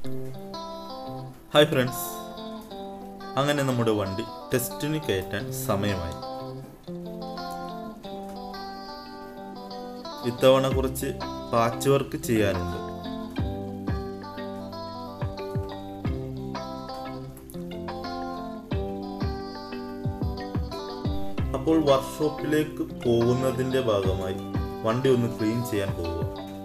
hi friends അങ്ങനെ നമ്മുടെ വണ്ടി ടെസ്റ്റിന് കയറ്റാൻ സമയമായി ഇത്തവണ കുറച്ച് പാച്ച് വർക്ക് ചെയ്യാനുണ്ട് അപ്പോൾ വർക്ക്ഷോപ്പിലേക്ക് പോകുന്നതിന്റെ ഭാഗമായി വണ്ടി ഒന്ന് ക്ലീൻ ചെയ്യാൻ പോവുക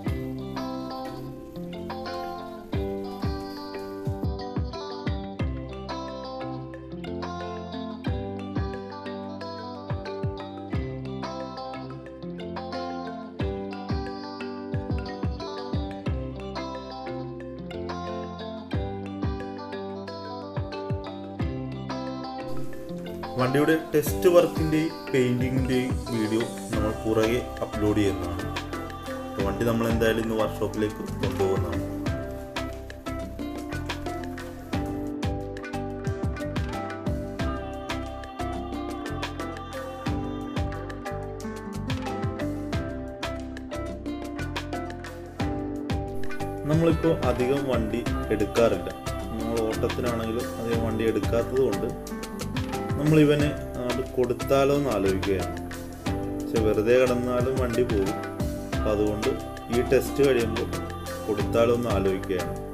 വണ്ടിയുടെ ടെസ്റ്റ് വർക്കിൻ്റെയും പെയിൻറ്റിങ്ങിൻ്റെയും വീഡിയോ നമ്മൾ പുറകെ അപ്ലോഡ് ചെയ്യുന്നതാണ് അപ്പോൾ വണ്ടി നമ്മൾ എന്തായാലും ഇന്ന് വർക്ക്ഷോപ്പിലേക്ക് കൊണ്ടുപോകുന്നതാണ് നമ്മളിപ്പോൾ അധികം വണ്ടി എടുക്കാറില്ല നമ്മൾ ഓട്ടത്തിനാണെങ്കിലും അധികം വണ്ടി എടുക്കാത്തത് കൊണ്ട് നമ്മൾ ഇവന് അത് കൊടുത്താലോ എന്ന് ആലോചിക്കുകയാണ് പക്ഷെ വെറുതെ കിടന്നാലും വണ്ടി പോകും അപ്പം അതുകൊണ്ട് ഈ ടെസ്റ്റ് കഴിയുമ്പോൾ കൊടുത്താലോ എന്ന് ആലോചിക്കുകയാണ്